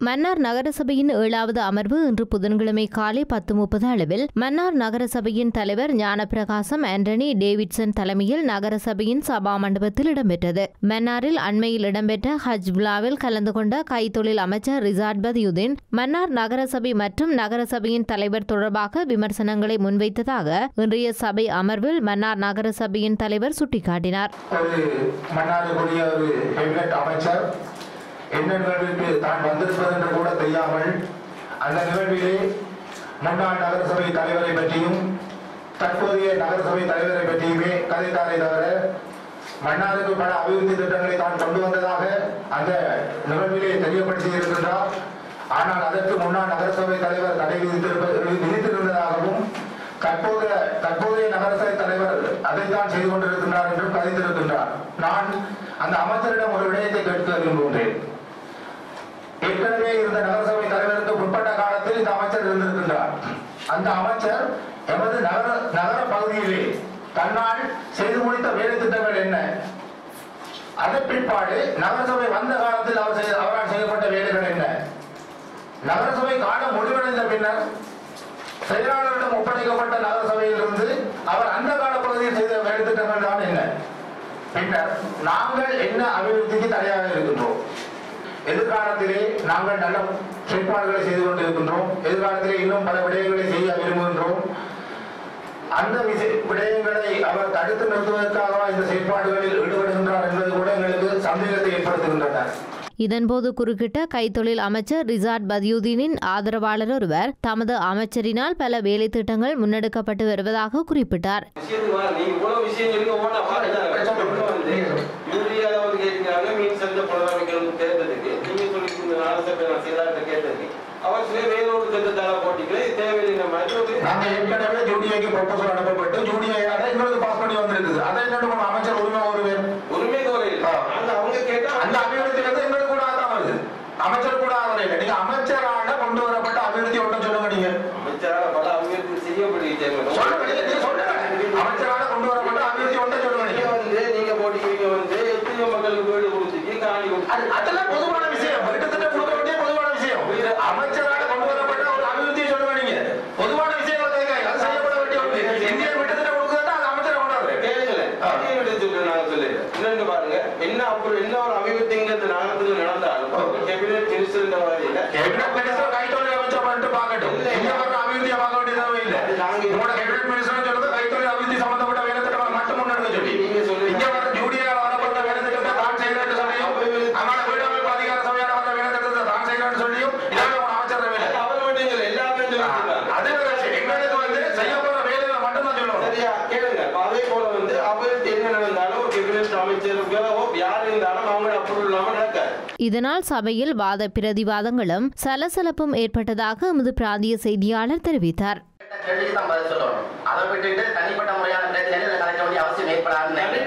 மன்னார் நகரசபையின் ஏழாவது அமர்வு இன்று புதன்கிழமை காலை பத்து முப்பது அளவில் மன்னார் நகரசபையின் தலைவர் ஞானப்பிரகாசம் ஆண்டனி டேவிட்சன் தலைமையில் நகரசபையின் சபா மண்டபத்தில் இடம்பெற்றது மன்னாரில் அண்மையில் இடம்பெற்ற ஹஜ் விழாவில் கலந்து கொண்ட கைத்தொழில் அமைச்சர் ரிசாட் பதியுதீன் மன்னார் நகரசபை மற்றும் நகரசபையின் தலைவர் தொடர்பாக விமர்சனங்களை முன்வைத்ததாக இன்றைய சபை அமர்வில் மன்னார் நகரசபையின் தலைவர் சுட்டிக்காட்டினார் ஒரு மன்னாருக்குரிய ஒரு கேபினட் அமைச்சர் என்ன நிகழ்வுக்கு தான் வந்திருப்பது என்று கூட தெரியாமல் அந்த நிகழ்விலே முன்னாள் நகரசபை தலைவரை பற்றியும் தற்போதைய நகரசபை தலைவரை பற்றியுமே கதைத்தாரே தவிர மன்னாருக்கு பல அபிவிருத்தி திட்டங்களை தான் கொண்டு வந்ததாக அந்த நிகழ்விலே தெரியப்படுத்தி இருக்கின்றார் ஆனால் அதற்கு முன்னாள் நகரசபை தலைவர் தடை விதித்திருப்ப- விதித்திருந்ததாகவும் தற்போதைய தற்போதைய நகரசபை தலைவர் அதைத்தான் செய்து கொண்டிருக்கின்றார் என்றும் கதைத்திருக்கின்றார் நான் அந்த அமைச்சரிடம் ஒரு விடயத்தை கேட்க விரும்புகின்றேன் ஏற்கனவே இருந்த நகரசபை தலைவருக்கு முற்பட்ட காலத்தில் இந்த அமைச்சர் இருந்திருக்கின்றார் அந்த அமைச்சர் எமது நகர நகர பகுதியிலே தன்னால் செய்து முடித்த வேலை திட்டங்கள் என்ன அதன் பிற்பாடு நகரசபை வந்த காலத்தில் அவர் செய்த அவரால் செய்யப்பட்ட வேலைகள் என்ன நகரசபை காலம் முடிவடைந்த பின்னர் செயலாளரிடம் ஒப்படைக்கப்பட்ட நகரசபையிலிருந்து அவர் அந்த கால பகுதியில் செய்த வேலை திட்டங்கள் தான் என்ன பின்னர் நாங்கள் என்ன அபிவிருத்திக்கு தடையாக இருக்கின்றோம் எதிர்காலத்திலே நாங்கள் நல்ல செயற்பாடுகளை செய்து கொண்டிருக்கின்றோம் எதிர்காலத்திலே இன்னும் பல விடயங்களை செய்ய விரும்புகின்றோம் அந்த விஷய- விடயங்களை அவர் தடுத்து நிறுத்துவதற்காக இந்த செயற்பாடுகளில் ஈடுபடுகின்றார் என்பது கூட எங்களுக்கு சந்தேகத்தை ஏற்படுத்துகின்றன இதன்போது குறுக்கிட்ட கைத்தொழில் அமைச்சர் ரிசாட் பதியுதீனின் ஆதரவாளர் ஒருவர் தமது அமைச்சரினால் பல வேலை திட்டங்கள் முன்னெடுக்கப்பட்டு வருவதாக குறிப்பிட்டார் விஷயத்துக்கு வா, நீங்க இவ்வளவு விஷயம் சொல்லி ஒவ்வொன்றா பாருங்க. இன்னும் வந்து யூரியால வந்து கேட்கிறாங்க, மீன் சந்தை புனரமைக்கணும்னு கேட்டதுக்கு, நீங்க சொல்லியிருக்கீங்க, நாலு நான் செயலாளர்கிட்ட கேட்டதுக்கு, அவர் சில வேறொரு திட்டத்தால போட்டிக்கல, இது தேவையில்லை மாதிரி ஒரு நாங்க ஏற்கனவே ஜூடிஐக்கு ப்ரொபோசல் அனுப்பப்பட்டு ஜூடிஐ அதை எங்களுக்கு பாஸ் பண்ணி வந்திருக்குது அதை என்னோட நம்ம அமைச்சர் உரிமை ஒருவர் உரிமை கோரையில் ஆ. அந்த அவங்க கேட்டா அந்த அபிவிருத்தி வந்து எங்களுக்கு கூட தான் வருது அமைச்சர் கூட ஆதரவு இல்லை நீங்க அமைச்சரால கொண்டு வரப்பட்ட அபிவிருத்தி ஒன்றும் சொல்லுங்க நீங்க அமைச்சரால பல அபிவிருத்தி செய்யப்படுகிறது சொல்லுங்க நீங்க நீங்க சொல்லுங்க அமைச்சரால கொண்டு வரப்பட்ட அபிவிருத்தி ஒன்றும் சொல்லுங்க நீங்க நீங்க வந்து நீங்க போட்டிக்கிறீங்க வந்து எத்தனையோ மக்களுக்கு வீடு கொடுத்துட்டு காணி அது- கொடுத்து அதெல்லாம் பொதுவான விஷயம் வீட்டு திட்டம் கொடுக்க வேண்டிய பொதுவான விஷயம் அமைச்சரால கொண்டு வரப்பட்ட ஒரு அபிவிருத்தியை சொல்லுங்க நீங்க பொதுவான விஷயங்கள் கேட்க அது செய்யப்பட வேண்டிய ஒன்று இந்திய வீட்டு திட்டம் கொடுக்குறதா அது அமைச்சர் கொண்டாடுறேன் கேளுங்களேன். ஆ. அதே விட சொல்றேன் நான் சொல்லிடுறேன். இன்னொன்னு பாருங்க என்ன அப்புறம் என்ன ஒரு அபிவிருத்திங்கிறது நாகத்துல நடந்தாலும் கேபினட் மினிஸ்டர் வரையில கேபினட் மினிஸ்டர் கைத்தொழில் அமைச்சர் பண்ணிட்டு பார்க்கட்டும் இங்க வர அபிவிருத்தியை பார்க்க வேண்டியதாவே இல்லை உங்களோட கேபினட் மினிஸ்டர் சொல்றது கைத்தொழில் அபிவிருத்தி சம்பந்தப்பட்ட வேலை திட்டங்களை மட்டும் முன்னெடுக்க சொல்லி நீங்க சொல்லுங்க. இங்க வர ஜூடியால வரப்பட்ட வேலை திட்டத்தை தான் செய்யறேன்னு சொல்லியும் அங்கால வீடமைப்பு அதிகார சபையால வந்த வேலை திட்டத்தை தான் செய்யறேன்னு சொல்லியும் இதான உங்க அமைச்சர் வேலை அவர் மட்டும் இல்ல, எல்லாமே சொல்லிருக்காங்க. அதே வேலை எங்களுக்கு வந்து செய்ய போற வேலைகளை மட்டும் தான் சொல்லணும் சரியா கேளுங்க அப்ப அதே போல வந்து அபிவிருத்தி என்ன நடந்தாலும் ஒரு கேபினட் அமைச்சர்களோ யார் இருந்தாலும் அவங்களோட அப்ரூவல் இல்லாம நடக்காது இதனால் சபையில் வாத பிரதிவாதங்களும் சலசலப்பும் ஏற்பட்டதாக எமது பிராந்திய செய்தியாளர் தெரிவித்தார் கேள்விக்கு தான் பதில் சொல்லணும் அதை விட்டுட்டு தனிப்பட்ட முறையான பிரச்சனைகள் இதை கலைக்க வேண்டிய அவசியம் ஏற்படாதுன்னு நினைக்கிறேன்